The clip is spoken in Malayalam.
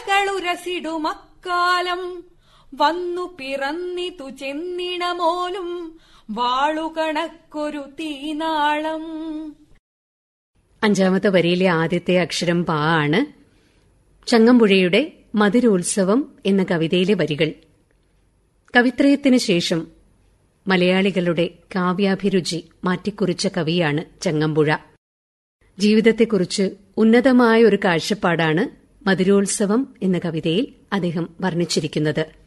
മഴകളുരസിടുമക്കാലം വന്നു പിറന്നിതു ചെന്നിണമോലും വാളുകണക്കൊരു തീനാളം അഞ്ചാമത്തെ വരിയിലെ ആദ്യത്തെ അക്ഷരം പാ ആണ് ചങ്ങമ്പുഴയുടെ മധുരോത്സവം എന്ന കവിതയിലെ വരികൾ കവിത്രയത്തിന് ശേഷം മലയാളികളുടെ കാവ്യാഭിരുചി മാറ്റിക്കുറിച്ച കവിയാണ് ചങ്ങമ്പുഴ ജീവിതത്തെക്കുറിച്ച് ഉന്നതമായ ഒരു കാഴ്ചപ്പാടാണ് മധുരോത്സവം എന്ന കവിതയിൽ അദ്ദേഹം വർണ്ണിച്ചിരിക്കുന്നത്